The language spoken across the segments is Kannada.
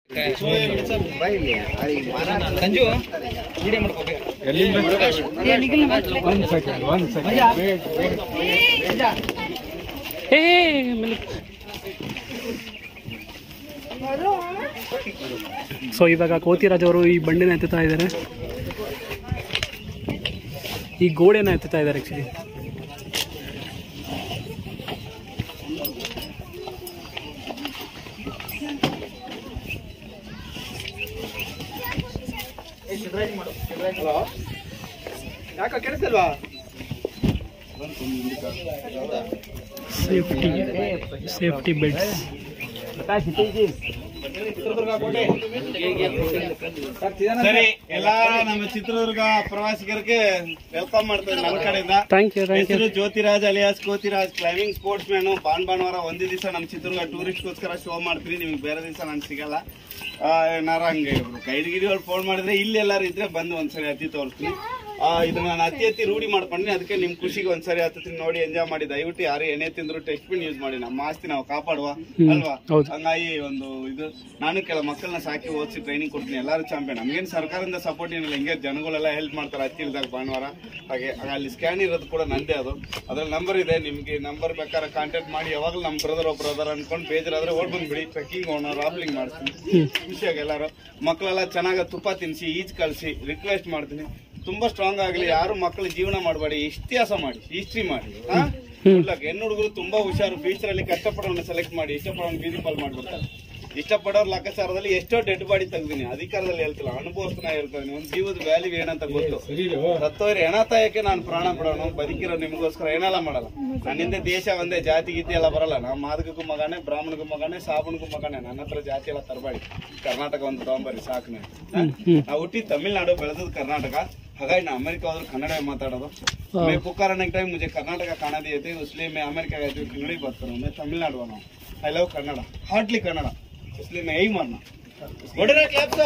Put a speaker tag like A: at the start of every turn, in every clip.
A: ಸಂಜು ವಿಡಿಯೋ ಮಾಡ್ಕೋಬೇಕು
B: ಏ ಸೊ ಇವಾಗ ಕೋತಿರಾಜ್ ಅವರು ಈ ಬಂಡಿನ ಎತ್ತುತ್ತಾ ಇದ್ದಾರೆ ಈ ಗೋಡೆನ ಎತ್ತುತ್ತಾ ಇದ್ದಾರೆ ಆ್ಯಕ್ಚುಲಿ
A: ಯಾಕ ಕೆಡಿಸಲ್ವಾ
B: ಸೇಫ್ಟಿ ಸೇಫ್ಟಿ ಬೆಡ್ಸ್
C: ಸರಿ ಎಲ್ಲಾ ನಮ್ಮ ಚಿತ್ರದುರ್ಗ ಪ್ರವಾಸಿಗರಿಗೆ ವೆಲ್ಕಮ್ ಮಾಡ್ತೇವೆ ನನ್ನ ಕಡೆಯಿಂದ
B: ಥ್ಯಾಂಕ್ ಯು ಥ್ಯಾಂಕ್ ಯು
C: ಹೆಸರು Jyothiraj alias Kothiraj climbing sports man ಭಾನ್ ಭಾನುವಾರ ಒಂದೇ ದಿವಸ ನಮ್ಮ ಚಿತ್ರದುರ್ಗ ಟೂರಿಸ್ಟ್ಗೋಸ್ಕರ ಶೋ ಮಾಡ್ತೀನಿ ನಿಮ್ಗೆ ಬೇರೆ ದಿವಸ ನಾನು ಸಿಗಲ್ಲ ಆ, ಏನಾರ ಹಂಗೆ ಗೈಡ್ ಗಿಡಿಗಳು ಫೋನ್ ಮಾಡಿದ್ರೆ ಇಲ್ಲಿ ಎಲ್ಲಾರು ಇದ್ರೆ ಬಂದು ಒಂದ್ಸರಿ ಹತ್ತಿ ತೋರಿಸ್ತೀನಿ ಆ, ಇದು ನಾನು ಅತಿ ಅತಿ ರೂಢಿ ಮಾಡ್ಕೊಂಡ್ನಿ ಅದಕ್ಕೆ ನಿಮ್ ಖುಷಿಗೆ ಒಂದ್ಸರಿ ಹತ್ತೀನಿ ನೋಡಿ ಎಂಜಾಯ್ ಮಾಡಿ ದಯವಿಟ್ಟು ಯಾರು ಎಣ್ಣೆ ತಿಂದ್ರು ಟೆಸ್ಟ್ ಪಿನ್ ಯೂಸ್ ಮಾಡಿ ನಮ್ಮ ಆಸ್ತಿ ನಾವು ಕಾಪಾಡುವ ಅಲ್ವಾ
B: ಹೌದು.
C: ಹಂಗಾಗಿ ಒಂದು ಇದು ನಾನು ಕೆಲ ಮಕ್ಕಳನ್ನ ಸಾಕಿ ಓದಿಸಿ ಟ್ರೈನಿಂಗ್ ಕೊಡ್ತೀನಿ ಎಲ್ಲರೂ ಚಾಂಪಿಯನ್ ನಮ್ಗೇನು ಸರ್ಕಾರದಿಂದ ಸಪೋರ್ಟ್ ಏನಿಲ್ಲ ಹಿಂಗೆ ಜನಗಳೆಲ್ಲ ಹೆಲ್ಪ್ ಮಾಡ್ತಾರೆ ಹತ್ತಿ ಇಳಿದಾಗ ಭಾನುವಾರ ಹಾಗೆ ಹಾಗೆ ಅಲ್ಲಿ ಸ್ಕ್ಯಾನ್ ಇರೋದು ಕೂಡ ನಂದೇ ಅದು ಅದ್ರಲ್ಲಿ ನಂಬರ್ ಇದೆ ನಿಮ್ಗೆ ನಂಬರ್ ಬೇಕಾದ್ರೆ ಕಾಂಟ್ಯಾಕ್ಟ್ ಮಾಡಿ ಯಾವಾಗಲೂ ನಮ್ಮ ಬ್ರದರ್ ಒಬ್ಬ ಬ್ರದರ್ ಅನ್ಕೊಂಡು ಬೇಜಾರಾದ್ರೆ ಓಡ್ ಬಂದ್ಬಿಡಿ ಟ್ರೆಕ್ಕಿಂಗ್ ಹೋಗೋಣ ರಾಪ್ಲಿಂಗ್ ಮಾಡ್ತೀನಿ ಖುಷಿಯಾಗಿ ಎಲ್ಲರೂ ಮಕ್ಕಳೆಲ್ಲ ಚೆನ್ನಾಗಿ ತುಪ್ಪ ತಿನ್ನಿಸಿ ಈಜ್ ಕಳಿಸಿ ರಿಕ್ವೆಸ್ಟ್ ಮಾಡ್ತೀನಿ ತುಂಬಾ ಸ್ಟ್ರಾಂಗ್ ಆಗಲಿ ಯಾರು ಮಕ್ಕಳ ಜೀವನ ಮಾಡಬೇಡಿ ಇತಿಹಾಸ ಮಾಡಿ ಹಿಸ್ಟ್ರಿ ಮಾಡಿ ಹಾ ಹೆಣ್ಣು ಹುಡುಗರು ತುಂಬಾ ಹುಷಾರು ಫ್ಯೂಚರ್ ಅಲ್ಲಿ ಕಷ್ಟಪಡೋಣ ಸೆಲೆಕ್ಟ್ ಮಾಡಿ ಇಷ್ಟಪಡೋಣ ಬೀದಿ ಪಾಲ್ ಮಾಡ್ಬಿಡ್ತಾರೆ ಇಷ್ಟಪಡೋರ್ ಲೆಕ್ಕಾಚಾರದಲ್ಲಿ ಎಷ್ಟೋ ಡೆಡ್ ಬಾಡಿ ತೆಗ್ದಿನಿ ಅಧಿಕಾರದಲ್ಲಿ ಹೇಳ್ತಿಲ್ಲ ಅನುಭವಿಸ್ತಾನೆ ಹೇಳ್ತಾನೆ ಒಂದು ಜೀವದ ವ್ಯಾಲ್ಯೂ ಏನಂತ ಗೊತ್ತು ಸತ್ತೋರಿ ಹೆಣ ತಾಯಕ್ಕೆ ನಾನು ಪ್ರಾಣ ಬಿಡೋಣ ಬದುಕಿರೋ ನಿಮಗೋಸ್ಕರ ಏನೆಲ್ಲ ಮಾಡಲ್ಲ ನನ್ನಿಂದ ದೇಶ ಒಂದೇ ಜಾತಿ ಗೀತಿ ಎಲ್ಲ ಬರಲ್ಲ ನಾವು ಮಾದಕಕ್ಕೂ ಮಗನೇ ಬ್ರಾಹ್ಮಣಗೂ ಮಗನೇ ಸಾಬಣ್ಗೂ ಮಗನೇ ನನ್ನ ಹತ್ರ ಜಾತಿ ಎಲ್ಲ ತರಬೇಡಿ ಕರ್ನಾಟಕ ಒಂದು ತಗೊಂಬರಿ ಸಾಕು ನೀವು. ಹಾ? ನಾವು ಹುಟ್ಟಿ ತಮಿಳ್ನಾಡು ಬೆಳೆದದ್ದು ಕರ್ನಾಟಕ ಹಾಗಾಗಿ ನಾ ಅಮೆರಿಕ ಹೋದ್ರೆ ಕನ್ನಡ ಮಾತಾಡೋದು मैं पुकार नेक्स्ट टाइम मुझे कर्नाटक खाना दिए थे इसलिए मैं अमेरिका गए थे कन्नड़ ही बात करूँ मैं तमिलनाडु वाला हूँ I love Kannada hardly Kannada इसलिए मैं यही मानना ಹೊಡೆರ ಕ್ಲಾಪ್ಸ್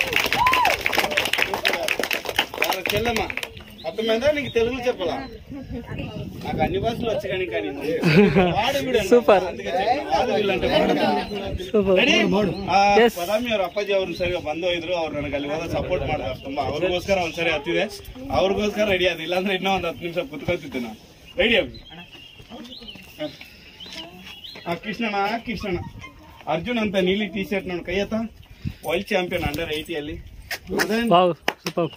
C: చెల్లమ్మ అర్థమైందా నీకు తెలుగులో చెప్పాలా నాకు అన్ని భాషలు వచ్చి కానీ కానీ వాడు వీడు అంటారు.
B: Super.
C: అందుకే చెప్పాను. వాడు వీళ్ళు అంటే వాడు.
B: Super
C: Ready? ಆ,
B: Yes.
C: ಪದಾಮಿ ಅವ್ರ ಅಪ್ಪಾಜಿ ಅವ್ರನ್ನ ಸರಿ ಬಂದು ಹೋಗಿದ್ರು ಅವ್ರು ನನಗೆ ಅಲ್ಲಿ ಹೋದ ಸಪೋರ್ಟ್ ಮಾಡಿದ್ರು ತುಂಬಾ ಅವ್ರಿಗೋಸ್ಕರ ಒಂದ್ಸರಿ ಹತ್ತಿದೆ ಅವ್ರಿಗೋಸ್ಕರ ರೆಡಿ ಆದ ಇಲ್ಲಾಂದ್ರೆ ಇನ್ನೂ ಒಂದ್ ಹತ್ತು ನಿಮಿಷ ಕುತ್ಕೊತಿದ್ದೆ ನಾನು ರೆಡಿ ಆಗಿ ಆ ಕೃಷ್ಣಣ್ಣ ಆ ಕೃಷ್ಣಣ್ಣ ಅರ್ಜುನ್ ಅಂತ ನೀಲಿ ಟಿ ಶರ್ಟ್ ನನ್ನ ಕೈ ಹತ್ತ ವರ್ಲ್ಡ್ ಚಾಂಪಿಯನ್ ಅಂಡರ್ ಏಯ್ಟಿಯಲ್ಲಿ
B: ವಾವ್ ಸೂಪರ್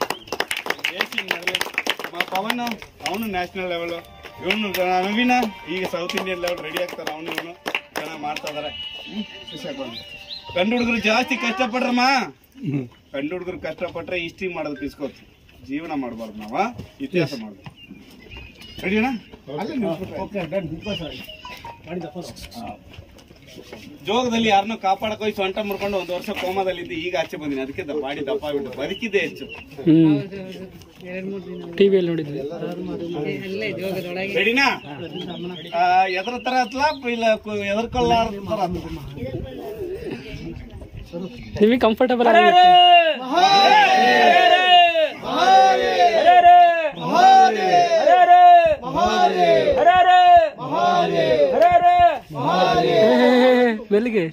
C: ಪವನ್ ಅವನು ನ್ಯಾಷನಲ್ ಲೆವೆಲ್ ಇವನು ನವೀನ ಈಗ ಸೌತ್ ಇಂಡಿಯನ್ ಲೆವೆಲ್ ರೆಡಿ ಆಗ್ತಾರೆ ಅವನು ಇವನು ಚೆನ್ನಾಗಿ ಮಾಡ್ತಾ ಇದಾರೆ ಹ್ಮ್, ಖುಷಿ ಆಗ್ಬೋದು. ಗಂಡು ಹುಡುಗರು ಜಾಸ್ತಿ ಕಷ್ಟಪಡ್ರಮ್ಮ ಗಂಡು ಹುಡುಗರು ಕಷ್ಟಪಟ್ರೆ ಹಿಸ್ಟ್ರಿ ಮಾಡೋದು ಇಸ್ಕೋತು ಜೀವನ ಮಾಡಬಾರ್ದು ನಾವ ಇತಿಹಾಸ ಮಾಡ್ಬೇಕು ರೆಡಿನಾ ಜೋಗದಲ್ಲಿ ಯಾರನ್ನೂ ಕಾಪಾಡಕ್ ಹೋಗಿ ಸೊಂಟ ಮುರ್ಕೊಂಡು ಒಂದು ವರ್ಷ ಕೋಮದಲ್ಲಿದ್ದು ಈಗ ಆಚೆ ಬಂದಿನಿ ಅದಕ್ಕೆ ದ- ಬಾಡಿ ದಪ್ಪ ಆಗ್ಬಿಟ್ಟು ಬದುಕಿದ್ದೆ ಹೆಚ್ಚು
B: ಹ್ಮ್ ಟಿವಿಯಲ್ಲಿ ನೋಡಿದ್ವಿ
C: ರೆಡಿನಾ ಆ, ಎದ್ರ ತರ ಹತ್ಲಾ ಇಲ್ಲ ಕು- ಎದರ್ಕೊಳ್ಳಾರ ತರ ಹತ್ಲಾ?
B: ನಿಮಗೆ ಕಂಫರ್ಟಬಲ್ ಆಗುತ್ತೆ ಬೆಲ್ಲಿಗೆ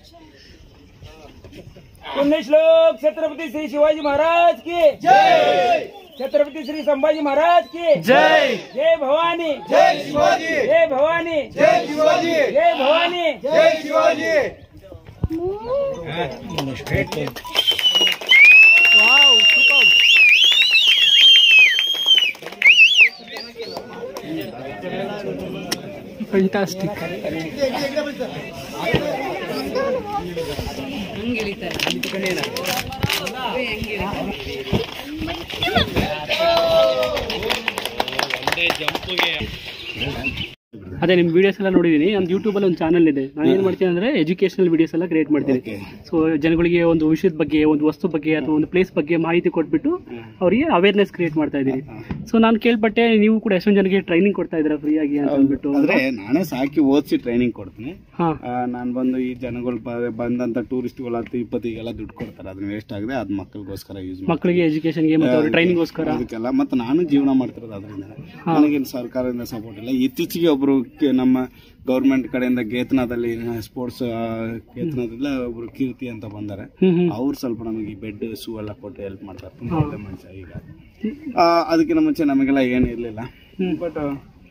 D: पुण्यश्लोक छत्रपति श्री शिवाजी महाराज की जय छत्रपति श्री संभाजी महाराज की
B: ಜೈ
D: जय भवानी जय शिवाजी जय भवानी जय शिवाजी जय भवानी जय शिवाजी
B: ವಾವ್ ಸೂಪರ್ ಫ್ಯಾಂಟಾಸ್ಟಿಕ್ ಅದೇ ನಿಮ್ಮ ವಿಡಿಯೋಸ್ ಎಲ್ಲ ನೋಡಿದ್ದೀನಿ ನಮ್ಮ ಯೂಟ್ಯೂಬಲ್ಲಿ ಒಂದು ಚಾನಲ್ ಇದೆ ನಾನು ಏನು ಮಾಡ್ತೀನಿ ಅಂದರೆ ಎಜುಕೇಷನಲ್ ವಿಡಿಯೋಸ್ ಎಲ್ಲ ಕ್ರಿಯೇಟ್ ಮಾಡ್ತೀನಿ ಸೊ ಜನಗಳಿಗೆ ಒಂದು ವಿಷಯದ ಬಗ್ಗೆ ಒಂದು ವಸ್ತು ಬಗ್ಗೆ ಅಥವಾ ಒಂದು ಪ್ಲೇಸ್ ಬಗ್ಗೆ ಮಾಹಿತಿ ಕೊಟ್ಬಿಟ್ಟು ಅವರಿಗೆ ಅವೇರ್ನೆಸ್ ಕ್ರಿಯೇಟ್ ಮಾಡ್ತಾ ಇದ್ದೀನಿ ಸೊ ನಾನು ಕೇಳ್ಪಟ್ಟೆ ನೀವು ಕೂಡ ಎಷ್ಟೊಂದು ಜನಕ್ಕೆ ಟ್ರೈನಿಂಗ್ ಕೊಡ್ತಾ ಇದ್ದೀರಾ ಫ್ರೀಯಾಗಿ ಅಂತ ಅಂದ್ಬಿಟ್ಟು
C: ಅಂದ್ರೆ ನಾನೇ ಸಾಕಿ ಓದಿಸಿ ಟ್ರೈನಿಂಗ್ ಕೊಡ್ತೀನಿ
B: ಹಾಂ
C: ನಾನು ಬಂದು ಈ ಜನಗಳು ಬ- ಬಂದಂತ ಟೂರಿಸ್ಟ್ಗಳು ಹತ್ತು ಇಪ್ಪತ್ತಿಗೆಲ್ಲ ದುಡ್ಡು ಕೊಡ್ತಾರೆ ಅದನ್ನ ವೇಸ್ಟ್ ಆಗದೆ ಅದ್ ಮಕ್ಕಳಿಗೋಸ್ಕರ ಯೂಸ್
B: ಮಕ್ಕಳಿಗೆ ಎಜುಕೇಶನ್ಗೆ ಮತ್ತು ಅವ್ರ ಟ್ರೈನಿಂಗ್ಗೋಸ್ಕರ
C: ಅದಕ್ಕೆಲ್ಲ ಮತ್ತೆ ನಾನು ಜೀವನ ಮಾಡ್ತಿರೋದು ಅದರಿಂದ ನನಗೇನು ಸರ್ಕಾರದಿಂದ ಸಪೋರ್ಟ್ ಇಲ್ಲ ಇತ್ತೀಚೆಗೆ ಒಬ್ರು ಕೆ- ನಮ್ಮ ಗೌರ್ಮೆಂಟ್ ಕಡೆಯಿಂದ ಗೇತನದಲ್ಲಿ ಸ್ಪೋರ್ಟ್ಸ್ ಗೇತನದಲ್ಲ ಒಬ್ರು ಕೀರ್ತಿ ಅಂತ ಬಂದಾರೆ
B: ಹ್ಮ್ ಹ್ಮ್
C: ಅವ್ರು ಸ್ವಲ್ಪ ನಮಗೆ ಬೆಡ್ ಶೂ ಎಲ್ಲ ಕೊಟ್ಟು ಹೆಲ್ಪ್ ಮಾಡ್ತಾರೆ ತುಂಬಾ ಒಳ್ಳೆ ಮನುಷ್ಯ ಈಗ ಆ, ಅದಕ್ಕಿಂತ ಮುಂಚೆ ನಮಗೆಲ್ಲ ಏನು ಇರಲಿಲ್ಲ
B: ಹ್ಮ್.
C: ಬಟ್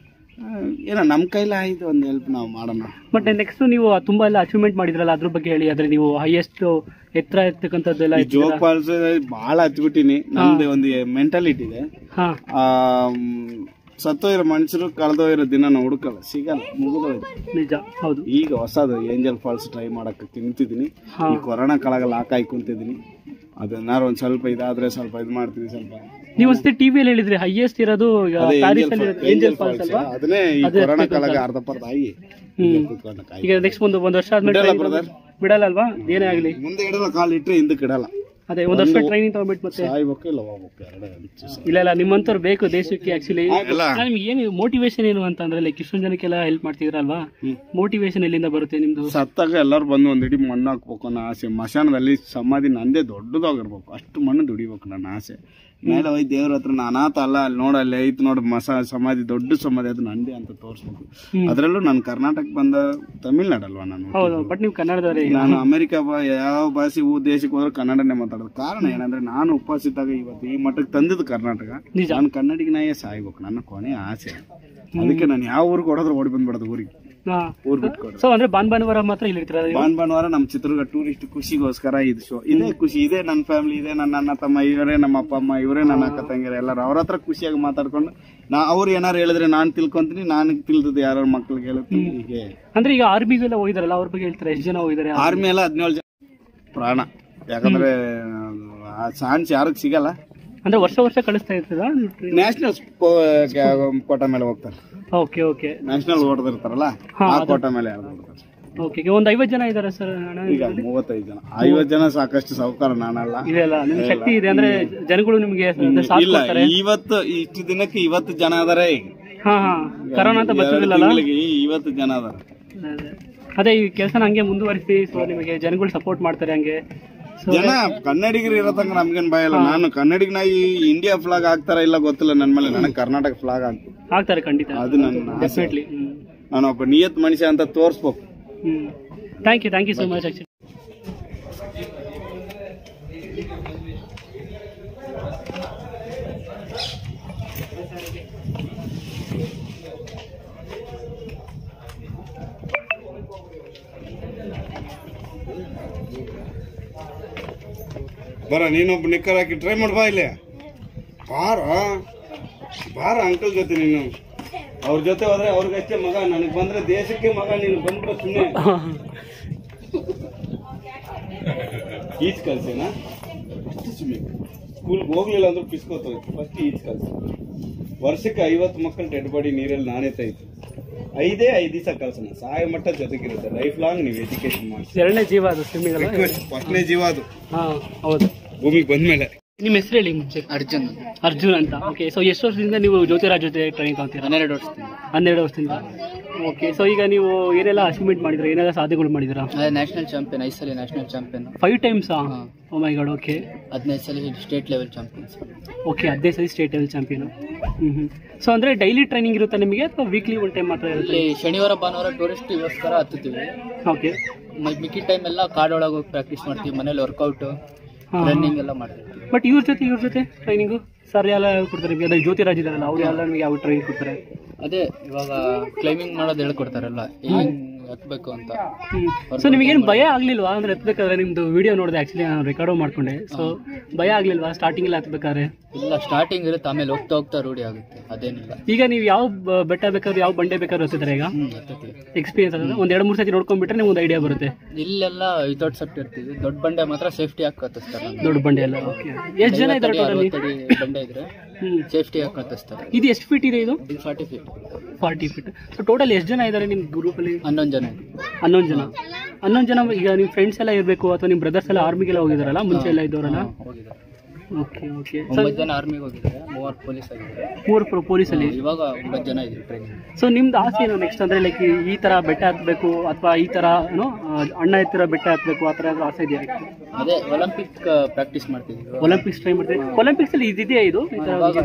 C: ಏನೋ ನಮ್ಮ ಕೈಲಿ ಆಯ್ತು ಒಂದು ಹೆಲ್ಪ್ ನಾವು ಮಾಡೋಣ
B: ಮತ್ತೆ ನೆಕ್ಸ್ಟ್ ನೀವು ತುಂಬಾ ಎಲ್ಲ ಅಚೀವ್ಮೆಂಟ್ ಮಾಡಿದ್ರಲ್ಲ ಅದ್ರ ಬಗ್ಗೆ ಹೇಳಿ ಆದ್ರೆ ನೀವು ಹೈಯೆಸ್ಟ್ ಎತ್ತರ ಇರ್ತಕ್ಕಂಥದ್ದೆಲ್ಲ
C: ಈ ಜೋಗ್ ಫಾಲ್ಸ್ ಭಾಳ ಹತ್ಬಿಟ್ಟಿನಿ ನಮ್ದು ಒಂದು ಮೆಂಟಾಲಿಟಿ ಇದೆ
B: ಹಾ
C: ಆ, ಮ್, ಸತ್ತೋಗಿರೋ ಮನುಷ್ಯರು ಕಳೆದೋಗಿರೋ ದಿನ ನಾವು ಹುಡುಕಲ್ಲ ಸಿಗಲ್ಲ ಮುಗಿದೋಯ್ತು
B: ನಿಜ ಹೌದು
C: ಈಗ ಹೊಸದು ಏಂಜಲ್ ಫಾಲ್ಸ್ ಟ್ರೈ ಮಾಡಕ್ಕೆ ತಿಂತಿದ್ದೀನಿ
B: ಹಾ.
C: ಈ ಕೊರೋನಾ ಕಾಲಾಗ ಲಾಕ್ ಆಗಿ ಕುಂತಿದ್ದೀನಿ ಅದನ್ನಾರು ಒಂದು ಸ್ವಲ್ಪ ಇದಾದ್ರೆ ಸ್ವಲ್ಪ ಇದು ಮಾಡ್ತೀನಿ ಸ್ವಲ್ಪ
B: ನೀವು ಅಷ್ಟೇ ಟಿವಿಯಲ್ಲಿ ಹೇಳಿದ್ರಿ ಹೈಯೆಸ್ಟ್ ಇರೋದು ಈಗ
C: ಅದೇ
B: ಪ್ಯಾರಿಸ್
C: ಏಂಜಲ್
B: ಅಲ್ಲಿ ಏಂಜಲ್ ಫಾಲ್ಸ್ ಅಲ್ವಾ
C: ಅದನ್ನೇ ಈ
B: ಅದೇ
C: ಕೊರೋನಾ
B: ಎತ್ಬೇಕು
C: ಕಾಲಾಗ
B: ಅಂತ.
C: ಅರ್ಧ ಪರ್ಧ ಆಗಿ
B: ಹ್ಮ್.
C: ಕುತ್ಕೊಂಡ ಕಾಯಿ.
B: ಈಗ ನೆಕ್ಸ್ಟ್ ಒಂದು ಒಂದ್ ವರ್ಷ ಆದ್ಮೇಲೆ
C: ಬಿಡಲ್ಲ
B: training
C: brother.
B: ಬಿಡಲ್ಲ ಅಲ್ವಾ ಏನೇ ಆಗ್ಲಿ
C: ಮುಂದೆ ಇಡಲ್ಲ ಕಾಲು ಇಟ್ಟರೆ ಹಿಂದಕ್ಕೆ ಇಡಲ್ಲ
B: ಅದೇ ಒಂದ್ ವರ್ಷ ಟ್ರೈನಿಂಗ್ ತಗೊಂಡ್ಬಿಟ್ಟು ಮತ್ತೆ
C: ಸಾಯ್ಬೇಕು ಇಲ್ಲ ಹೋಗ್ಬೇಕು ಎರಡೇ ಅಂಚು ಸಾಕು.
B: ಇಲ್ಲ ಇಲ್ಲ ನಿಮ್ಮಂತವ್ರು ಬೇಕು ದೇಶಕ್ಕೆ ಆಕ್ಚುಲಿ
C: ಎಲ್ಲ
B: ನಿಮ್ಗೆ ಏನು ಮೋಟಿವೇಶನ್ ಏನು ಅಂತ ಅಂದ್ರೆ ಲೈಕ್ ಇಷ್ಟೊಂದು ಜನಕ್ಕೆಲ್ಲ ಹೆಲ್ಪ್ ಮಾಡ್ತಿದ್ರಲ್ವಾ ಮೋಟಿವೇಶನ್ ಎಲ್ಲಿಂದ ಬರುತ್ತೆ ನಿಮ್ದು
C: ಸತ್ತಾಗ ಎಲ್ಲರೂ ಬಂದು ಒಂದ್ ಇಡೀ ಮಣ್ಣು ಹಾಕ್ಬೇಕು ಅನ್ನೋ ಆಸೆ ಮಶಾನದಲ್ಲಿ ಸಮಾಧಿ ನಂದೇ ದೊಡ್ಡದಾಗಿರ್ಬೇಕು ಅಷ್ಟು ಮಣ್ಣು ದುಡಿಬೇಕು ನನ್ನ ಆಸೆ ಮೇಲೆ ಹೋಗಿ ದೇವ್ರ ಹತ್ರ ನಾನು ಅನಾಥ ಅಲ್ಲ ಅಲ್ಲಿ ನೋಡ ಅಲ್ಲಿ ಐತ್ ನೋಡು ಮಸಾ ಸಮಾಧಿ ದೊಡ್ಡ ಸಮಾಧಿ ಅದು ನಂದೇ ಅಂತ ತೋರಿಸ್ಬೇಕು ಅದರಲ್ಲೂ ನಾನು ಕರ್ನಾಟಕ ಬಂದ ತಮಿಳ್ನಾಡಲ್ವಾ ನಾನು
B: ಹೌದು ಬಟ್ ನೀವು ಕನ್ನಡದವರೇ ಈಗ
C: ನಾನು ಅಮೆರಿಕ ಬ- ಯಾವ ಭಾಷೆ ಊ ದೇಶಕ್ಕೆ ಹೋದ್ರೆ ಕನ್ನಡನೇ ಮಾತಾಡೋದು ಕಾರಣ ಏನಂದ್ರೆ ನಾನು ಉಪವಾಸ ಇದ್ದಾಗ ಇವತ್ತು ಈ ಮಟ್ಟಕ್ಕೆ ತಂದಿದ್ದು ಕರ್ನಾಟಕ
B: ನಿಜ.
C: ನಾನು ಕನ್ನಡಿಗನಾಯೇ ಸಾಯ್ಬೇಕು ನನ್ನ ಕೊನೆ ಆಸೆ ಅದಕ್ಕೆ ನಾನು ಯಾವ ಊರಿಗೆ ಹೊಡೆದ್ರೆ ಓಡಿ ಬಂದ್ಬಿಡೋದು ಊರಿಗೆ
B: ಹಾ
C: ಊರ್ ಬಿಟ್ಕೊಡು
B: ಸೊ ಅಂದ್ರೆ ಬಾನ್ ಭಾನುವಾರ ಮಾತ್ರ ಇಲ್ಲಿ ಇರ್ತೀರ
C: ಭಾನ್ ಭಾನುವಾರ ನಮ್ಮ ಚಿತ್ರದುರ್ಗ ಟೂರಿಸ್ಟ್ ಖುಷಿಗೋಸ್ಕರ ಇದು ಶೋ ಇದೇ ಖುಷಿ ಇದೇ ನನ್ನ ಫ್ಯಾಮಿಲಿ ಇದೇ ನನ್ನ ಅಣ್ಣ ತಮ್ಮ ಇವರೇ ನಮ್ಮ ಅಪ್ಪ ಅಮ್ಮ ಇವರೇ ನನ್ನ ಅಕ್ಕ ತಂಗಿರ ಎಲ್ಲರೂ ಅವ್ರ ಹತ್ರ ಖುಷಿಯಾಗಿ ಮಾತಾಡ್ಕೊಂಡು ನಾ ಅವ್ರು ಏನಾರು ಹೇಳಿದ್ರೆ ನಾನು ತಿಳ್ಕೊಂತೀನಿ ನಾನು ತಿಳ್ದದ್ದು ಯಾರ ಮಕ್ಳಿಗೆ ಹೇಳ್ತೀನಿ ಹೀಗೆ
B: ಅಂದ್ರೆ ಈಗ ಆರ್ಮಿಗೆಲ್ಲ ಹೋಗಿದಾರಲ್ಲ ಅವ್ರ ಬಗ್ಗೆ ಹೇಳ್ತಾರೆ ಎಷ್ಟು ಜನ ಹೋಗಿದ್ದಾರೆ
C: ಆರ್ಮಿ ಎಲ್ಲ ಹದಿನೇಳು ಜನ ಪ್ರಾಣ ಯಾಕಂದ್ರೆ ಆ ಚಾನ್ಸ್ ಯಾರಿಗೆ ಸಿಗಲ್ಲ
B: ಅಂದ್ರೆ ವರ್ಷ ವರ್ಷ ಕಳಿಸ್ತಾ ಇರ್ತದ
C: ನ್ಯಾಷನಲ್ ಕೋಟ ಮೇಲೆ ಹೋಗ್ತಾರೆ
B: ಓಕೆ ಓಕೆ
C: ನ್ಯಾಷನಲ್ ಓಡ್ದಿರ್ತಾರಲ್ಲ
B: ಹಾ,
C: ಆ
B: ಅದು-
C: ಕೋಟ ಮೇಲೆ ಯಾರು ಹೋಗ್ತಾರೆ
B: ಓಕೆ ಈಗ ಒಂದ್ ಐವತ್ ಜನ ಇದಾರೆ ಸರ್
C: ಈಗ ಮೂವತ್ತೈದು ಜನ ಐವತ್ತು ಜನ ಸಾಕಷ್ಟು ಸಾವುಕಾರ ನಾನಲ್ಲ
B: ಇದೆ ಅಲ್ಲ ನಿಮ್ಗೆ ಶಕ್ತಿ ಇದೆ ಅಂದ್ರೆ ಜನಗಳು ನಿಮ್ಗೆ ಸಾಥ್
C: ಇಲ್ಲ
B: ಕೊಡ್ತಾರೆ
C: ಇವತ್ತು ಇಷ್ಟು ದಿನಕ್ಕೆ ಇವತ್ತು ಜನ ಅದಾರೆ ಈಗ
B: ಹಾ ಹಾ ಕರೋನಾ ಅಂತ
C: ಎರಡು
B: ಬರ್ತಿರ್ಲಿಲ್ಲ
C: ತಿಂಗಳಿಗೆ ಇವತ್ತು ಜನ ಅದಾರ
B: ಅದೇ. ಅದೇ ಈ ಕೆಲಸನ ಹಂಗೆ ಮುಂದುವರಿಸಿ ಸೊ ನಿಮಗೆ ಜನಗಳು ಸಪೋರ್ಟ್ ಮಾಡ್ತಾರೆ ಹಂಗೆ ಸೊ
C: ಜನ ಕನ್ನಡಿಗರು ಇರೋ ತನಕ ನಮ್ಗೇನ್ ಭಯ ಇಲ್ಲ ನಾನು ಕನ್ನಡಿಗನ ಈ ಇಂಡಿಯಾ ಫ್ಲಾಗ್ ಹಾಕ್ತಾರ ಇಲ್ಲ ಗೊತ್ತಿಲ್ಲ ನನ್ನ ಮೇಲೆ ನನಗೆ ಕರ್ನಾಟಕ ಫ್ಲಾಗ್ ಹಾಕ್ತು
B: ಆಗ್ತಾರೆ ಖಂಡಿತ
C: ಅದು ನನ್ನ ಆಸೆ.
B: ಡೆಫಿನೆಟ್ಲಿ ಹ್ಮ್
C: ನಾನು ಒಬ್ಬ ನಿಯತ್ ಮನುಷ್ಯ ಅಂತ ತೋರಿಸ್ಬೇಕು
B: hmm thank you thank you so much actually
C: ಬರ ನೀನೊಬ್ಬ ನಿಕ್ಕರ್ ಹಾಕಿ ಟ್ರೈ ಮಾಡ್ಬಾ ಇಲ್ಲಿ ಬಾರ ಬಾರ ಅಂಕಲ್ ಜೊತೆ ನೀನು ಅವ್ರ ಜೊತೆ ಹೋದ್ರೆ ಅವ್ರಿಗಷ್ಟೇ ಮಗ ನನಗೆ ಬಂದ್ರೆ ದೇಶಕ್ಕೆ ಮಗ ನೀನು ಬಂದ್ರೆ ಸುಮ್ಮನೆ ಈಜ್ ಕಲ್ಸೇನ ಫಸ್ಟ್ ಸ್ವಿಮ್ಮಿಂಗ್ ಸ್ಕೂಲ್ಗೆ ಹೋಗ್ಲಿಲ್ಲ ಅಂದ್ರೆ ಪಿಸ್ಕೋತೋಯ್ತು ಫಸ್ಟ್ ಈಜ್ ಕಲ್ಸ ವರ್ಷಕ್ಕೆ ಐವತ್ತು ಮಕ್ಕಳು ಡೆಡ್ ಬಾಡಿ ನೀರಲ್ಲಿ ನಾನೇ ತೆಯ್ತು ಐದೇ ಐದು ದಿವಸ ಕಲ್ಸೋಣ ಸಾಯ ಮಟ್ಟ ಜೊತೆಗಿರುತ್ತೆ ಲೈಫ್ ಲಾಂಗ್ ನೀವು ಎಜುಕೇಶನ್ ಮಾಡಿ
B: ಎರಡನೇ ಜೀವ ಅದು ಸ್ವಿಮ್ಮಿಂಗ್ ಅಲ್ಲ
C: ಫಸ್ಟ್ನೇ ಜೀವ ಅದು
B: ಹಾ ಹೌದು
C: ಭೂಮಿಗೆ ಬಂದ್ಮೇಲೆ
B: ನಿಮ್ಮ ಹೆಸರು ಹೇಳಿ ಮುಂಚೆ
E: ಅರ್ಜುನ್
B: ಅರ್ಜುನ್ ಅಂತ ಓಕೆ ಸೊ ಎಷ್ಟು ವರ್ಷದಿಂದ ನೀವು ಜ್ಯೋತಿರಾಜ್ ಜೊತೆ ಟ್ರೈನಿಂಗ್ ತಗೊಂತೀರಾ
E: ಹನ್ನೆರಡು ವರ್ಷದಿಂದ
B: ಹನ್ನೆರಡು ವರ್ಷದಿಂದ ಓಕೆ ಸೊ ಈಗ ನೀವು ಏನೆಲ್ಲ ಅಚೀವ್ಮೆಂಟ್ ಮಾಡಿದ್ರಾ ಏನೆಲ್ಲ ಸಾಧನೆಗಳು ಮಾಡಿದ್ರಾ
E: ಅದೇ ನ್ಯಾಷನಲ್ ಚಾಂಪಿಯನ್ ಐದು ಸಲ ನ್ಯಾಷನಲ್ ಚಾಂಪಿಯನ್
B: ಫೈವ್ ಟೈಮ್ಸ್
E: ಹಾ.
B: ಓ ಮೈ ಗಾಡ್ ಓಕೆ
E: ಹದಿನೈದು ಸಲ ಸ್ಟೇಟ್ ಲೆವೆಲ್ ಚಾಂಪಿಯನ್ಸ್
B: ಓಕೆ ಹದಿನೈದು ಸರಿ state level champion hmm hmm so ಅಂದ್ರೆ ಡೈಲಿ ಟ್ರೈನಿಂಗ್ ಇರುತ್ತಾ ನಿಮಗೆ ಅಥವಾ ವೀಕ್ಲಿ ಒನ್ ಟೈಮ್ ಮಾತ್ರ ಇರುತ್ತೆ
E: ಇಲ್ಲಿ ಶನಿವಾರ ಭಾನುವಾರ ಟೂರಿಸ್ಟಿಗೋಸ್ಕರ ಹತ್ತುತ್ತೀವಿ
B: ಓಕೆ
E: ಮ- ಮಿಕ್ಕಿ ಟೈಮ್ ಎಲ್ಲ ಕಾಡೊಳಗೆ ಹೋಗಿ ಪ್ರಾಕ್ಟೀಸ್ ಮಾಡ್ತೀವಿ ಮನೇಲಿ ವರ್ಕೌಟ್
B: ಹಾ.
E: ರನ್ನಿಂಗ್ ಎಲ್ಲ ಮಾಡ್ತಿರ್ತೀವಿ
B: ಬಟ್ ಇವ್ರ ಜೊತೆ ಇವ್ರ ಜೊತೆ ಟ್ರೈನಿಂಗು ಸರ್ ಎಲ್ಲ ಕೊಡ್ತಾರೆ ನಿಮಗೆ ಅದೇ ಜ್ಯೋತಿರಾಜ್ ಇದಾರಲ್ಲ ಅವ್ರು ಎಲ್ಲ ನಿಮಗೆ ಯಾವ ಟ್ರೈನಿಂಗ್ ಕೊಡ್ತಾರೆ
E: ಅದೇ ಇವಾಗ ಕ್ಲೈಂಬಿಂಗ್ ಮಾಡೋದು ಹೇಳ್ಕೊಡ್ತಾರಲ್ಲ ಹೆಂಗ್ ಹತ್ಬೇಕು ಅಂತ
B: ಸೊ ನಿಮಗೇನು ಭಯ ಆಗ್ಲಿಲ್ವಾ ಅಂದ್ರೆ ಎತ್ತಬೇಕಾದ್ರೆ ನಿಮ್ದು ವಿಡಿಯೋ ನೋಡಿದೆ ಆಕ್ಚುಲಿ ನಾನು ರೆಕಾರ್ಡು ಮಾಡ್ಕೊಂಡೆ ಸೊ ಭಯ ಆಗ್ಲಿಲ್ವಾ ಸ್ಟಾರ್ಟಿಂಗ್ ಎಲ್ಲ ಹತ್ಬೇಕಾದ್ರೆ
E: ಇಲ್ಲ ಸ್ಟಾರ್ಟಿಂಗ್ ಇರುತ್ತೆ ಆಮೇಲೆ ಹೋಗ್ತಾ ಹೋಗ್ತಾ ರೂಢಿ ಆಗುತ್ತೆ ಅದೇನಿಲ್ಲ
B: ಈಗ ನೀವು ಯಾವ ಬ- ಬೆಟ್ಟ ಬೇಕಾದ್ರೂ ಯಾವ ಬಂಡೆ ಬೇಕಾದ್ರೂ ಹತ್ತಿದ್ರೆ ಈಗ
E: ಹ್ಮ್ ಹತ್ತುತ್ತೀವಿ
B: ಎಕ್ಸ್ಪೀರಿಯನ್ಸ್ ಆದ್ರೆ ಒಂದ್ ಎರಡು ಮೂರು ಸತಿ ನೋಡ್ಕೊಂಡ್ಬಿಟ್ರೆ ನಿಮ್ಗೆ ಒಂದು ಐಡಿಯಾ ಬರುತ್ತೆ
E: ಇಲ್ಲೆಲ್ಲ ವಿತೌಟ್ ಸೆಫ್ಟಿ ಇರ್ತೀವಿ ದೊಡ್ಡ ಬಂಡೆ ಮಾತ್ರ ಸೇಫ್ಟಿ ಹಾಕಿ ಕತ್ತಿಸ್ತಾರೆ ನಮ್ಗೆ.
B: ದೊಡ್ಡ ಬಂಡೆ ಎಲ್ಲ ಓಕೆ ಎಷ್ಟು ಜನ ಇದ್ದಾರೆ ಟೋಟಲಿ
E: ಅರವತ್ತಡಿ ಬಂಡೆ ಇದ್ರೆ
B: ಹ್ಮ್
E: ಸೇಫ್ಟಿ ಹಾಕಿ ಕತ್ತಿಸ್ತಾರೆ
B: ಇದು ಎಷ್ಟು ಫೀಟ್ ಇದೆ ಇದು
E: ಇದು forty feet
B: forty feet so total ಎಷ್ಟು ಜನ ಇದ್ದಾರೆ ನಿಮ್ಮ ಗ್ರೂಪಲ್ಲಿ
E: ಹನ್ನೊಂದು ಜನ
B: ಹನ್ನೊಂದು ಜನ ಹನ್ನೊಂದು ಜನ ಈಗ ನಿಮ್ಮ ಫ್ರೆಂಡ್ಸ್ ಎಲ್ಲ ಇರಬೇಕು ಅಥವಾ ನಿಮ್ಮ ಬ್ರದರ್ಸ್ ಎಲ್ಲ ಆರ್ಮಿಗೆಲ್ಲ ಹೋಗಿದಾರಲ್ಲ ಮುಂಚೆ ಎಲ್ಲ ಇದ್ದವರಲ್ಲ
E: ಹೋಗಿದ್ದಾರೆ
B: ಓಕೆ ಓಕೆ
E: ಒಂಬತ್ತು ಜನ ಆರ್ಮಿಗೆ ಹೋಗಿದ್ದಾರೆ ಮೂವತ್ತು ಪೊಲೀಸ್ ಆಗಿದ್ದಾರೆ
B: ಮೂರು ಪ್ರೋ ಪೊಲೀಸಲ್ಲಿ
E: ಇವಾಗ ಒಂಬತ್ತು ಜನ ಇದ್ದೀವಿ ಟ್ರೈನಿಂಗ್
B: ಸೊ ನಿಮ್ದು ಆಸೆ ಏನು ನೆಕ್ಸ್ಟ್ ಅಂದ್ರೆ ಲೈಕ್ ಈ ತರ ಬೆಟ್ಟ ಹತ್ಬೇಕು ಅಥವಾ ಈ ತರ ಏನೋ ಆ, ಅಣ್ಣ ಎತ್ತಿರ ಬೆಟ್ಟ ಹತ್ಬೇಕು ಆ ತರ ಏನಾದ್ರು ಆಸೆ ಇದೆಯಾ
E: ಅದೇ ಒಲಿಂಪಿಕ್ ಪ್ರಾಕ್ಟೀಸ್ ಮಾಡ್ತಿದ್ದೀವಿ
B: ಒಲಿಂಪಿಕ್ಸ್ ಟ್ರೈ ಮಾಡ್ತೀವಿ ಒಲಿಂಪಿಕ್ಸ್ ಅಲ್ಲಿ ಇದಿದೆಯಾ ಇದು ಈ ತರ
E: ಇವಾಗ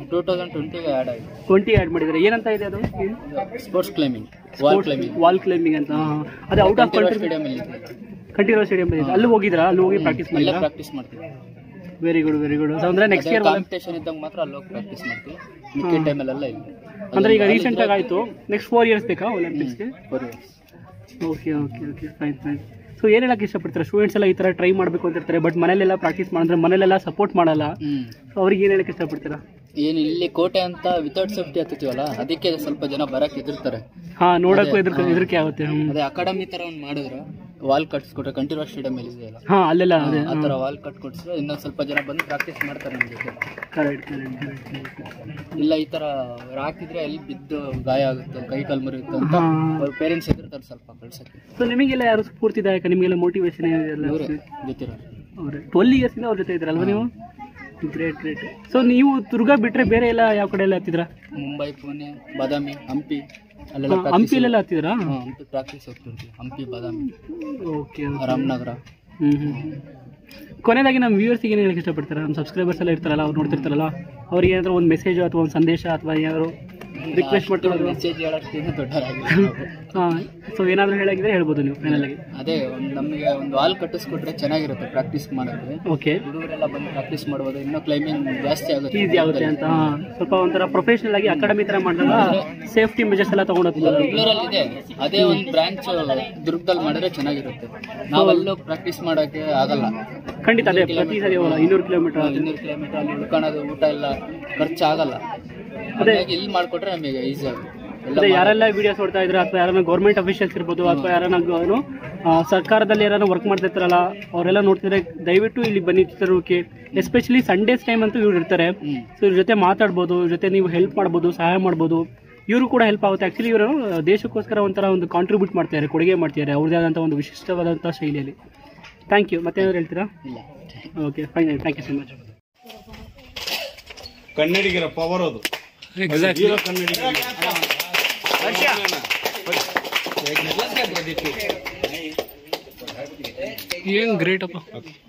E: ಟೂ ತೌಸಂಡ್ ಟ್ವೆಂಟಿಗೆ ಆ್ಯಡ್ ಆಗಿದೆ
B: ಟ್ವೆಂಟಿ ಆ್ಯಡ್ ಮಾಡಿದ್ದಾರೆ ಏನಂತ ಇದೆ ಅದು
E: sports climbing wall climbing
B: wall climbing ಅಂತ ಹಾ. ಅದು ಔಟ್ ಆಫ್ ಕಂಟ್ರಿ
E: ಸ್ಟೇಡಿಯಂ ಅಲ್ಲಿ
B: ಕಂಟಿನ್ಯೂ ಸ್ಟೇಡಿಯಂ ಇದೆ ಅಲ್ಲಿ ಹೋಗಿದ್ರಾ ಅಲ್ಲಿ ಹೋಗಿ ಪ್ರಾಕ್ಟೀಸ್
E: ಅಲ್ಲೇ
B: ಮಾಡಿದ್ರಾ
E: ಪ್ರಾಕ್ಟೀಸ್ ಮಾಡ್ತೀವಿ
B: ವೆರಿ ಗುಡ್ ವೆರಿ ಗುಡ್ ಅಂದ್ರೆ ನೆಕ್ಸ್ಟ್ ಇಯರ್
E: ಕಾಂಪಿಟೇಷನ್ ಇದ್ದಾಗ ಮಾತ್ರ ಅಲ್ಲಿ ಹೋಗಿ ಪ್ರಾಕ್ಟೀಸ್ ಮಾಡ್ತೀವಿ ಮಿಕ್ಕಿ ಟೈಮಲ್ಲೆಲ್ಲ ಇಲ್ಲ
B: ಅಂದ್ರೆ ಈಗ ರೀಸೆಂಟ್ ಆಗಿ ಆಯ್ತು ನೆಕ್ಸ್ಟ್ ಫೋರ್ ಇಯರ್ಸ್ ಬೇಕಾ ಒಲಿಂಪಿಕ್ಸ್ಗೆ
E: four years
B: okay okay okay fine fine so ಏನ್ ಹೇಳಕ್ ಇಷ್ಟಪಡ್ತಾರೆ ಸ್ಟೂಡೆಂಟ್ಸ್ ಎಲ್ಲ ಈ ತರ ಟ್ರೈ ಮಾಡಬೇಕು ಅಂತ ಇರ್ತಾರೆ ಬಟ್ ಮನೇಲೆಲ್ಲ ಪ್ರಾಕ್ಟೀಸ್ ಮಾಡಿದ್ರೆ ಮನೇಲೆಲ್ಲ ಸಪೋರ್ಟ್ ಮಾಡಲ್ಲ
E: ಹ್ಮ್
B: ಸೊ ಅವ್ರಿಗೆ ಏನ್ ಹೇಳಕ್ ಇಷ್ಟಪಡ್ತೀರಾ
E: ಏನು ಇಲ್ಲಿ ಕೋಟೆ ಅಂತ ವಿತೌಟ್ ಸೇಫ್ಟಿ ಹತ್ತುತ್ತೀವಲ್ಲ ಅದಕ್ಕೆ ಸ್ವಲ್ಪ ಜನ ಬರಕ್ಕೆ ಹೆದರ್ತಾರೆ
B: ಹಾ ನೋಡಕ್ಕೂ ಹೆದರ್ಕೆ ಹೆದರಿಕೆ ಆಗುತ್ತೆ ಹ್ಮ್.
E: ಅದೇ ಅಕಾಡೆಮಿ ತರ ಒಂದು ಮಾಡಿದ್ರೆ ವಾಲ್ ಕಟ್ಸ್ಕೊಟ್ರೆ ಕಂಠೀರವ ಸ್ಟೇಡಿಯಂ ಅಲ್ಲಿ ಇದೆಯಲ್ಲ
B: ಹಾ ಅಲ್ಲೆಲ್ಲ ಅದೇ
E: ಆ ಥರ ವಾಲ್ ಕಟ್ ಕೊಡ್ಸಿದ್ರೆ ಇನ್ನೊಂದು ಸ್ವಲ್ಪ ಜನ ಬಂದು ಪ್ರಾಕ್ಟೀಸ್ ಮಾಡ್ತಾರೆ ನಮ್ಮ ಜೊತೆ
B: ಕರೆಕ್ಟ್ ಕರೆಕ್ಟ್ ಕರೆಕ್ಟ್
E: ಇಲ್ಲ ಈ ತರ ಹಾಕಿದ್ರೆ ಎಲ್ಲಿ ಬಿದ್ದು ಗಾಯ ಆಗುತ್ತೆ ಕೈ ಕಾಲು ಮುರಿಯುತ್ತೆ ಅಂತ
B: ಹಾ
E: ಅವ್ರ ಪೇರೆಂಟ್ಸ್ ಹೆದರ್ತಾರೆ ಸ್ವಲ್ಪ ಕಳ್ಸಕ್ಕೆ
B: ಸೊ ನಿಮಗೆಲ್ಲ ಯಾರು ಸ್ಫೂರ್ತಿದಾಯಕ ನಿಮಗೆಲ್ಲ ಮೋಟಿವೇಶನ್ ಎಲ್ಲ
E: ಇವರೇ ಜೊತಿರೋರು
B: ಅವರೇ ಟ್ವೆಲ್ ಇಯರ್ಸ್ ಇಂದ ಅವ್ರ ಜೊತೆ ಇದ್ರಲ್ವಾ ನೀವು ಗ್ರೇಟ್ ಗ್ರೇಟ್ ಸೊ ನೀವು ದುರ್ಗಾ ಬಿಟ್ರೆ ಬೇರೆ ಎಲ್ಲ ಯಾವ ಕಡೆ ಎಲ್ಲ ಹತ್ತಿದ್ರಾ
E: ಮುಂಬೈ ಪುಣೆ ಬಾದಾಮಿ ಹಂಪಿ ಅಲ್ಲೆಲ್ಲ practice-
B: ಹಂಪಿಲೆಲ್ಲ ಹತ್ತಿದ್ರಾ
E: ಹಾ, ಹಂಪಿ ಪ್ರಾಕ್ಟೀಸ್ ಹೋಗ್ತಿರ್ತೀವಿ Hampi Badami
B: okay
E: Ramanagara
B: hmm hmm ಕೊನೆಯದಾಗಿ ನಮ್ಮ ವ್ಯೂವರ್ಸಿಗೆ ಏನು ಹೇಳಕ್ಕೆ ಇಷ್ಟಪಡ್ತಾರೆ ನಮ್ಮ ಸಬ್ಸ್ಕ್ರೈಬರ್ಸ್ ಎಲ್ಲ ಇರ್ತಾರಲ್ಲ ಅವ್ರು ನೋಡ್ತಿರ್ತಾರಲ್ಲ ಅವ್ರಿಗೆ ಏನಾದರೂ ಒಂದು ಮೆಸೇಜ್ ಅಥವಾ ಒಂದು ಸಂದೇಶ ಅಥವಾ ಏನಾದ್ರು ರಿಕ್ವೆಸ್ಟ್ ಮಾಡ್ಕೊಳ್ಳೋದು
E: ಮೆಸೇಜ್ ಹೇಳೋಕ್ಕಿಂತ ದೊಡ್ಡವರಾಗಿಲ್ಲ
B: ಹಾಂ ಸೊ ಏನಾದರೂ ಹೇಳಾಗಿದ್ರೆ ಹೇಳ್ಬೋದು ನೀವು ಫೈನಲ್ ಆಗಿ
E: ಅದೇ ಒಂದು ನಮಗೆ ಒಂದು ವಾಲ್ ಕಟ್ಟಿಸ್ಕೊಟ್ರೆ ಚೆನ್ನಾಗಿರುತ್ತೆ ಪ್ರಾಕ್ಟೀಸ್ ಮಾಡೋದು
B: ಓಕೆ
E: ಹುಡುಗರೆಲ್ಲ ಬಂದು ಪ್ರಾಕ್ಟೀಸ್ ಮಾಡ್ಬೋದು ಇನ್ನೂ ಕ್ಲೈಂಬಿಂಗ್ ಜಾಸ್ತಿ ಆಗುತ್ತೆ
B: ಈಸಿ ಆಗುತ್ತೆ ಅಂತ ಹಾಂ ಸ್ವಲ್ಪ ಒಂಥರ ಪ್ರೊಫೆಷನಲ್ ಆಗಿ ಅಕಾಡೆಮಿ ಥರ ಮಾಡಿದಾಗ ಸೇಫ್ಟಿ ಮೆಜರ್ಸ್ ಎಲ್ಲ ತೊಗೊಂಡೋಗ್ತೀವಿ
E: ಬೆಂಗಳೂರಲ್ಲಿ ಇದೆ ಅದೇ ಒಂದು ಬ್ರಾಂಚ್ ದುರ್ಗದಲ್ಲಿ ಮಾಡಿದ್ರೆ ಚೆನ್ನಾಗಿರುತ್ತೆ ನಾವೆಲ್ಲೂ ಪ್ರಾಕ್ಟೀಸ್ ಮಾಡೋಕ್ಕೆ ಆಗಲ್ಲ
B: ಖಂಡಿತ ಅದೇ ಪ್ರತಿ ಸರಿ ಹೋಗಲ್ಲ ಇನ್ನೂರು ಕಿಲೋಮೀಟರ್
E: ಇನ್ನೂರು ಕಿಲೋಮೀಟರ್ ಅಲ್ಲಿ ಉಳ್ಕೊಳ್ಳೋದು ಊಟ ಎಲ್ಲ ಖರ್ಚಾಗಲ್ಲ ಹಾಗಾಗಿ ಇಲ್ಲಿ ಮಾಡಿಕೊಟ್ರೆ ನಮಗೆ ಈಸಿ ಆಗುತ್ತೆ ಎಲ್ಲ
B: ಅದೇ ಯಾರೆಲ್ಲ ವಿಡಿಯೋಸ್ ನೋಡ್ತಾ ಇದ್ರೆ ಅಥವಾ ಯಾರನ್ನ ಗೌರ್ಮೆಂಟ್ ಅಫಿಷಿಯಲ್ಸ್ ಇರ್ಬೋದು ಅಥವಾ ಯಾರನ್ನ ಗ- ಏನು ಆ, ಸರ್ಕಾರದಲ್ಲಿ ಯಾರನ್ನ ವರ್ಕ್ ಮಾಡ್ತಾ ಇರ್ತಾರಲ್ಲ ಅವರೆಲ್ಲ ನೋಡ್ತಿದ್ರೆ ದಯವಿಟ್ಟು ಇಲ್ಲಿ ಬನ್ನಿ ಚಿತ್ರದುರ್ಗಕ್ಕೆ ಎಸ್ಪೆಷಲಿ ಸಂಡೇಸ್ ಟೈಮ್ ಅಂತೂ ಇವ್ರು ಇರ್ತಾರೆ
E: ಹ್ಮ್.
B: ಸೊ ಇವ್ರ ಜೊತೆ ಮಾತಾಡ್ಬೋದು ಇವ್ರ ಜೊತೆ ನೀವು ಹೆಲ್ಪ್ ಮಾಡ್ಬೋದು ಸಹಾಯ ಮಾಡ್ಬೋದು ಇವರು ಕೂಡ ಹೆಲ್ಪ್ ಆಗುತ್ತೆ ಆ್ಯಕ್ಚುಲಿ ಇವರು ದೇಶಕ್ಕೋಸ್ಕರ ಒಂಥರ ಒಂದು ಕಾಂಟ್ರಿಬ್ಯೂಟ್ ಮಾಡ್ತಾರೆ ಕೊಡುಗೆ ಮಾಡ್ತಿದ್ದಾರೆ ಅವ್ರದ್ದೇ ಆದಂಥ ಒಂದು ವಿಶಿಷ್ಟವಾದಂಥ ಶೈಲಿಯಲ್ಲಿ ಥ್ಯಾಂಕ್ ಯು ಮತ್ತೇನಾದ್ರು ಹೇಳ್ತೀರಾ
E: ಇಲ್ಲ
B: okay fine thank you so much
C: ಕನ್ನಡಿಗರ ಪವರ್ ಅದು ಹೀರೋ ಕನ್ನಡಿಗರ
B: ಏನು ಗ್ರೇಟ್ ಅಪ್ಪ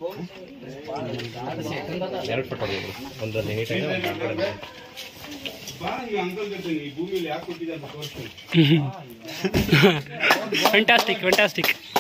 C: ಬಾ ಈ ಅಂಕಲ್ ಜೊತೆ ಈ ಭೂಮಿಲಿ ಯಾಕೆ ಕೊಟ್ಟಿದೆ ಅಂತ ತೋರಿಸ್ತೀನಿ
B: ಫ್ಯಾಂಟಾಸ್ಟಿಕ್ ಫ್ಯಾಂಟಾಸ್ಟಿಕ್